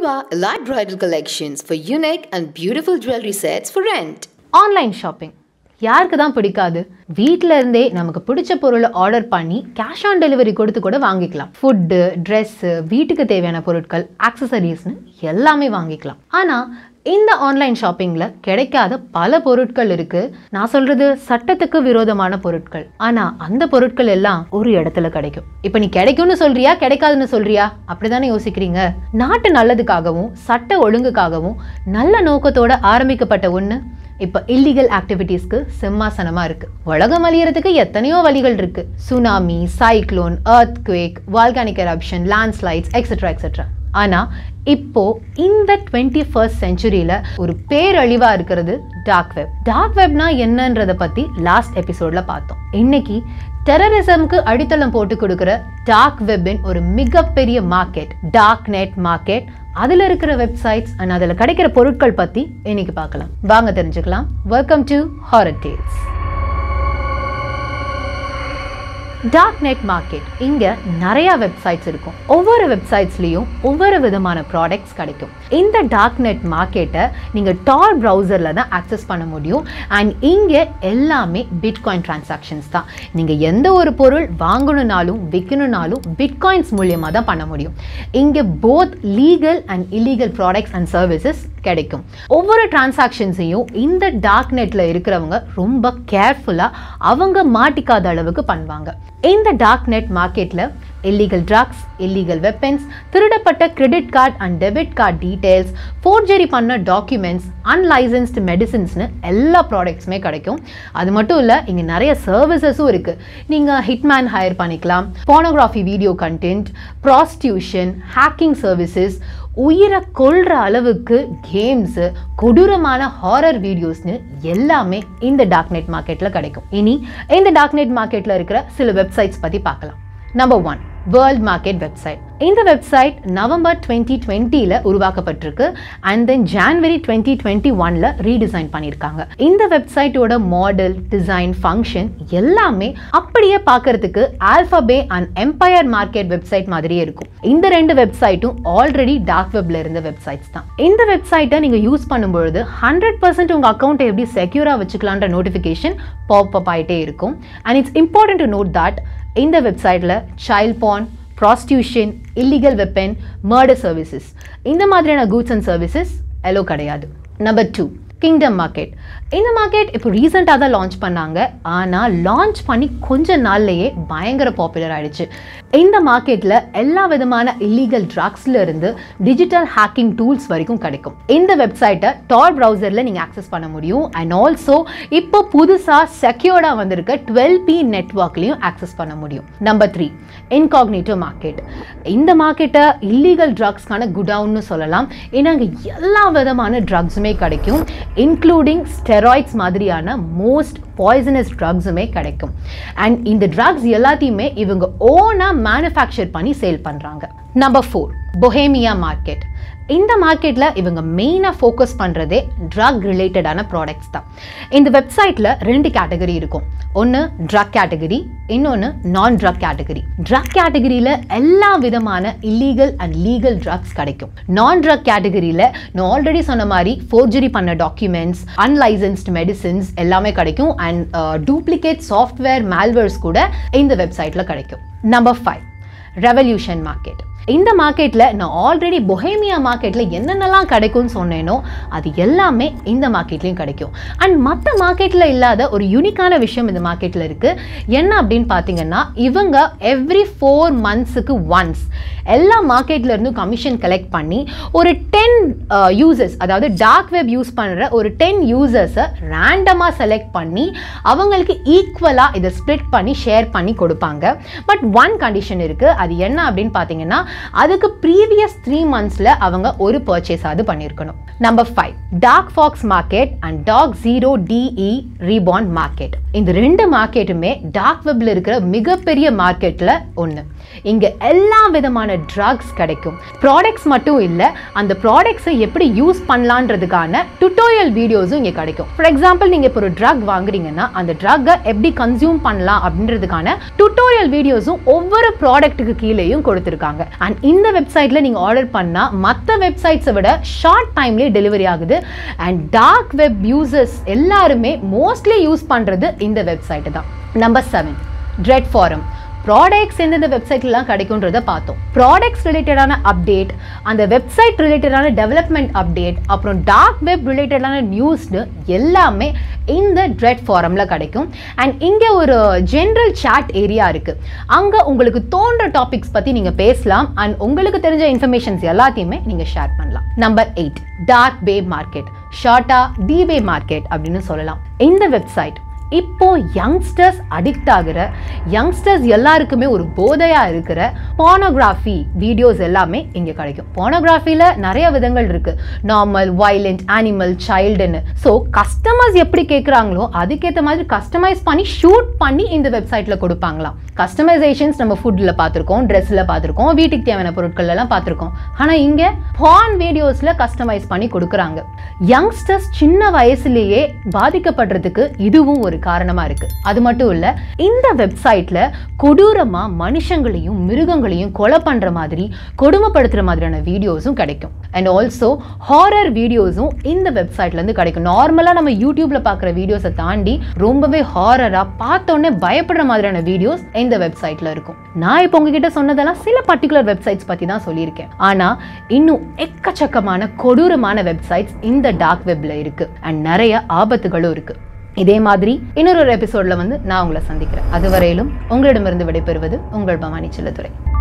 Apurva Elite Bridal Collections for unique and beautiful jewelry sets for rent. Online shopping யாருக்கு தான் பிடிக்காது வீட்டில் இருந்தே நமக்கு பிடிச்ச பொருளை ஆர்டர் பண்ணி கேஷ் ஆன் டெலிவரி கொடுத்து கூட வாங்கிக்கலாம் ஃபுட்டு ட்ரெஸ்ஸு வீட்டுக்கு தேவையான பொருட்கள் ஆக்சசரிஸ்னு எல்லாமே வாங்கிக்கலாம் ஆனால் இந்த ஆன்லைன் ஷாப்பிங்கில் கிடைக்காத பல பொருட்கள் இருக்கு நான் சொல்றது சட்டத்துக்கு விரோதமான பொருட்கள் ஆனால் அந்த பொருட்கள் எல்லாம் ஒரு இடத்துல கிடைக்கும் இப்போ நீ கிடைக்கும்னு சொல்றியா கிடைக்காதுன்னு சொல்றியா அப்படிதானே யோசிக்கிறீங்க நாட்டு நல்லதுக்காகவும் சட்ட ஒழுங்குக்காகவும் நல்ல நோக்கத்தோட ஆரம்பிக்கப்பட்ட ஒன்று இப்போ இல்லீகல் ஆக்டிவிட்டீஸ்க்கு சிம்மாசனமா இருக்கு உலகம் அழியறதுக்கு எத்தனையோ வழிகள் இருக்கு tsunami cyclone earthquake volcanic eruption landslides etcetera etcetera ஆனா இப்போ இந்த டுவெண்ட்டி ஃபர்ஸ்ட் செஞ்சுரியில ஒரு பேரழிவா இருக்கிறது டார்க் வெப் டார்க் வெப்னா என்னன்றத பத்தி லாஸ்ட் எபிசோட்ல பார்த்தோம் இன்னைக்கு டெரரிசம்க்கு அடித்தளம் போட்டு கொடுக்கிற டார்க் வெப்பின் ஒரு மிகப்பெரிய மார்க்கெட் டார்க் நெட் மார்க்கெட் அதுல இருக்கிற வெப்சைட்ஸ் அண்ட் அதுல கிடைக்கிற பொருட்கள் பத்தி இன்னைக்கு பார்க்கலாம் வாங்க தெரிஞ்சுக்கலாம் welcome to horror tales dark net market இங்க நிறைய வெப்சைட்ஸ் இருக்கும் ஒவ்வொரு வெப்சைட்ஸ்லயும் ஒவ்வொரு விதமான ப்ராடக்ட்ஸ் கிடைக்கும் இந்த டார்க் நெட் மார்க்கெட்டை நீங்க டார் ப்ரௌசர்ல தான் ஆக்சஸ் பண்ண முடியும் அண்ட் இங்க எல்லாமே பிட்காயின் டிரான்சாக்ஷன்ஸ் தான் நீங்க எந்த ஒரு பொருள் வாங்கணும்னாலும் விற்கணும்னாலும் பிட்காயின்ஸ் மூலியமா தான் பண்ண முடியும் இங்க both legal and illegal products and services கிடைக்கும் ஒவ்வொரு டிரான்சாக்ஷன்ஸையும் இந்த டார்க் நெட்ல இருக்கிறவங்க ரொம்ப கேர்ஃபுல்லா அவங்க மாட்டிக்காத அளவுக்கு பண்ணுவாங்க இந்த டார்க் நெட் மார்க்கெட்ல இல்லீகல் ட்ரக்ஸ் இல்லீகல் வெப்பன்ஸ் திருடப்பட்ட credit card and debit card details forgery பண்ண டாக்குமெண்ட்ஸ் அன்லைசன்ஸ்டு மெடிசின்ஸ்னு எல்லா ப்ராடக்ட்ஸுமே கிடைக்கும் அது மட்டும் இல்லை இங்கே நிறைய சர்வீசஸும் இருக்குது நீங்கள் ஹிட்மேன் ஹையர் பண்ணிக்கலாம் pornography video content prostitution hacking services உயிரை கொள்ற அளவுக்கு கேம்ஸு கொடூரமான ஹாரர் வீடியோஸ்னு எல்லாமே இந்த டார்க் நெட் மார்க்கெட்டில் கிடைக்கும் இனி இந்த டார்க் நெட் மார்க்கெட்டில் இருக்கிற சில வெப்சைட்ஸ் பற்றி பார்க்கலாம் number one world market website இந்த வெப்சைட் நவம்பர் டுவெண்ட்டி டுவெண்ட்டியில் உருவாக்கப்பட்டிருக்கு and then January twenty twenty ஒனில் ரீடிசைன் பண்ணியிருக்காங்க இந்த வெப்சைட்டோட மாடல் டிசைன் ஃபங்க்ஷன் எல்லாமே அப்படியே பார்க்கறதுக்கு AlphaBay and Empire market website மாதிரியே இருக்கும் இந்த ரெண்டு வெப்சைட்டும் ஆல்ரெடி டார்க் வெப்ல இருந்த வெப்சைட்ஸ் தான் இந்த வெப்சைட்டை நீங்கள் யூஸ் பண்ணும்பொழுது ஹண்ட்ரட் பர்சன்ட் உங்கள் அக்கௌண்ட்டை எப்படி செக்யூராக வச்சுக்கலான்ற நோட்டிஃபிகேஷன் பாப் அப் ஆகிட்டே இருக்கும் and it's important to note that இந்த வெப்சைட்டில் child porn prostitution illegal weapon murder services இந்த மாதிரியான கூட்ஸ் அண்ட் சர்வீசஸ் எல்லோ கிடையாது நம்பர் டூ கிங்டம் மார்க்கெட் இந்த மார்க்கெட் இப்போ ரீசெண்டாக தான் லான்ச் பண்ணாங்க ஆனால் லான்ச் பண்ணி கொஞ்ச நாள்லயே பயங்கர பாப்புலர் ஆயிடுச்சு இந்த மார்க்கெட்டில் எல்லா விதமான இல்லீகல் ட்ரக்ஸ்ல இருந்து டிஜிட்டல் ஹேக்கிங் டூல்ஸ் வரைக்கும் கிடைக்கும் இந்த வெப்சைட்டை டார் ப்ரௌசரில் நீங்கள் ஆக்சஸ் பண்ண முடியும் அண்ட் ஆல்சோ இப்போ புதுசாக செக்யூர்டாக வந்திருக்க டுவெல் பி நெட்ஒர்க்லையும் ஆக்சஸ் பண்ண முடியும் நம்பர் த்ரீ இன்காக்னேட்டோ மார்க்கெட் இந்த மார்க்கெட்டை இல்லீகல் ட்ரக்ஸ்க்கான குடவுன்னு சொல்லலாம் ஏன்னா அங்கே எல்லா விதமான ட்ரக்ஸுமே கிடைக்கும் இன்க்ளூடிங் ஸ்டெராய்ட்ஸ் மாதிரியான மோஸ்ட் பாய்சனஸ் ட்ரக்ஸுமே கிடைக்கும் அண்ட் இந்த ட்ரக்ஸ் எல்லாத்தையுமே இவங்க ஓனாக மேனுஃபேக்சர் பண்ணி சேல் பண்ணுறாங்க நம்பர் ஃபோர் பொஹேமியா மார்க்கெட் இந்த மார்க்கெட்டில் இவங்க மெயினாக ஃபோக்கஸ் பண்ணுறதே ட்ரக் ரிலேட்டடான ப்ராடக்ட்ஸ் தான் இந்த வெப்சைட்டில் ரெண்டு கேட்டகரி இருக்கும் ஒன்று ட்ரக் கேட்டகரி இன்னொன்று நான் ட்ரக் கேட்டகரி ட்ரக் கேட்டகரியில் எல்லா விதமான இல்லீகல் அண்ட் லீகல் ட்ரக்ஸ் கிடைக்கும் நான் ட்ரக் கேட்டகரியில் நான் ஆல்ரெடி சொன்ன மாதிரி ஃபோர்ஜரி பண்ண டாக்குமெண்ட்ஸ் அன்லைசன்ஸ்டு மெடிசின்ஸ் எல்லாமே கிடைக்கும் அண்ட் டூப்ளிகேட் சாஃப்ட்வேர் மேல்வேர்ஸ் கூட இந்த வெப்சைட்டில் கிடைக்கும் நம்பர் ஃபைவ் ரெவல்யூஷன் மார்க்கெட் இந்த மார்க்கெட்டில் நான் ஆல்ரெடி பொஹேமியா மார்க்கெட்டில் என்னென்னலாம் கிடைக்கும்னு சொன்னேனோ அது எல்லாமே இந்த மார்க்கெட்லேயும் கிடைக்கும் அண்ட் மற்ற மார்க்கெட்டில் இல்லாத ஒரு யூனிக்கான விஷயம் இந்த மார்க்கெட்டில் இருக்குது என்ன அப்படின்னு பார்த்தீங்கன்னா இவங்க எவ்ரி ஃபோர் மந்த்ஸுக்கு ஒன்ஸ் எல்லா மார்க்கெட்ல இருந்தும் கமிஷன் கலெக்ட் பண்ணி ஒரு டென் யூசர்ஸ் அதாவது டார்க் வெப் யூஸ் பண்ணுற ஒரு டென் யூசர்ஸை ரேண்டமாக செலக்ட் பண்ணி அவங்களுக்கு ஈக்குவலாக இதை ஸ்ப்ளிட் பண்ணி ஷேர் பண்ணி கொடுப்பாங்க பட் ஒன் கண்டிஷன் இருக்குது அது என்ன அப்படின்னு பார்த்தீங்கன்னா அதுக்கு ப்ரீவியஸ் த்ரீ மந்த்ஸில் அவங்க ஒரு பர்ச்சேஸ் ஆகுது பண்ணியிருக்கணும் number five Dark Fox market and dark zero de reborn market இந்த ரெண்டு மார்க்கெட்டுமே டார்க் வெப்ல இருக்கிற மிகப்பெரிய மார்க்கெட்டில் ஒன்று இங்க எல்லா விதமான ட்ரக்ஸ் கிடைக்கும் ப்ராடக்ட்ஸ் மட்டும் இல்ல அந்த ப்ராடக்ட்ஸை எப்படி யூஸ் பண்ணலான்றதுக்கான டுட்டோரியல் வீடியோஸும் இங்க கிடைக்கும் ஃபார் எக்ஸாம்பிள் நீங்க இப்போ ஒரு ட்ரக் வாங்குறீங்கன்னா அந்த ட்ரக்கை எப்படி கன்சியூம் பண்ணலாம் அப்படின்றதுக்கான டுட்டோரியல் வீடியோஸும் ஒவ்வொரு ப்ராடக்ட்டுக்கு கீழேயும் கொடுத்துருக்காங்க அண்ட் இந்த வெப்சைட்ல நீங்க ஆர்டர் பண்ணா மற்ற வெப்சைட்ஸை விட ஷார்ட் டைம்லேயே டெலிவரி ஆகுது அண்ட் டார்க் வெப் யூசர்ஸ் எல்லாருமே மோஸ்ட்லி யூஸ் பண்றது இந்த வெப்சைட் தான் number seven Dread forum products எந்தெந்த வெப்சைட்லாம் கிடைக்குன்றத பார்த்தோம் ப்ராடக்ட்ஸ் ரிலேட்டடான அப்டேட் அந்த வெப்சைட் ரிலேட்டடான டெவலப்மெண்ட் அப்டேட் அப்புறம் டார்க் வெப் ரிலேட்டடான நியூஸ்னு எல்லாமே இந்த ட்ரெட் ஃபாரமில் கிடைக்கும் அண்ட் இங்கே ஒரு ஜென்ரல் chat ஏரியா இருக்குது அங்கே உங்களுக்கு தோன்ற டாபிக்ஸ் பற்றி நீங்கள் பேசலாம் அண்ட் உங்களுக்கு தெரிஞ்ச இன்ஃபர்மேஷன்ஸ் எல்லாத்தையுமே நீங்கள் ஷேர் பண்ணலாம் number eight dark pay market ஷார்ட்டா டிபே மார்க்கெட் அப்படின்னு சொல்லலாம் இந்த வெப்சைட் இப்போ யங்ஸ்டர்ஸ் அடிக்ட் ஆகிற யங்ஸ்டர்ஸ் எல்லாருக்குமே ஒரு போதையா இருக்கிற போனோகிராஃபி வீடியோஸ் எல்லாமே இங்க கிடைக்கும் போனோகிராஃபில நிறைய விதங்கள் இருக்கு நார்மல் வைலண்ட் அனிமல் சைல்டுன்னு ஸோ கஸ்டமர்ஸ் எப்படி கேட்குறாங்களோ அதுக்கேற்ற மாதிரி கஸ்டமைஸ் பண்ணி ஷூட் பண்ணி இந்த வெப்சைட்ல கொடுப்பாங்களாம் கஸ்டமைசேஷன்ஸ் நம்ம ஃபுட்டில் பார்த்துருக்கோம் ட்ரெஸ்ஸில் பார்த்துருக்கோம் வீட்டுக்கு தேவையான பொருட்கள் எல்லாம் பார்த்துருக்கோம் ஆனால் இங்கே பான் வீடியோஸில் கஸ்டமைஸ் பண்ணி கொடுக்குறாங்க யங்ஸ்டர்ஸ் சின்ன வயசுலேயே பாதிக்கப்படுறதுக்கு இதுவும் ஒரு காரணமாக இருக்கு அது மட்டும் இல்லை இந்த வெப்சைட்டில் கொடூரமாக மனுஷங்களையும் மிருகங்களையும் கொலை பண்ணுற மாதிரி கொடுமைப்படுத்துகிற மாதிரியான வீடியோஸும் கிடைக்கும் அண்ட் ஆல்சோ ஹாரர் வீடியோஸும் இந்த வெப்சைட்லேருந்து கிடைக்கும் நார்மலாக நம்ம யூடியூப்ல பார்க்குற வீடியோஸை தாண்டி ரொம்பவே ஹாரராக பார்த்தோன்னே பயப்படுற மாதிரியான வீடியோஸ் இந்த வெப்சைட்ல இருக்கும் நான் இப்போ உங்ககிட்ட சொன்னதெல்லாம் சில பர்டிகுலர் வெப்சைட்ஸ் பற்றி தான் சொல்லியிருக்கேன் ஆனால் இன்னும் எக்கச்சக்கமான கொடூரமான வெப்சைட்ஸ் இந்த டார்க் வெப்ல இருக்கு அண்ட் நிறைய ஆபத்துகளும் இருக்கு இதே மாதிரி இன்னொரு எபிசோட்ல வந்து நான் உங்களை சந்திக்கிறேன் அதுவரையிலும் உங்களிடமிருந்து விடைபெறுவது உங்கள் பவானி செல்லத்துறை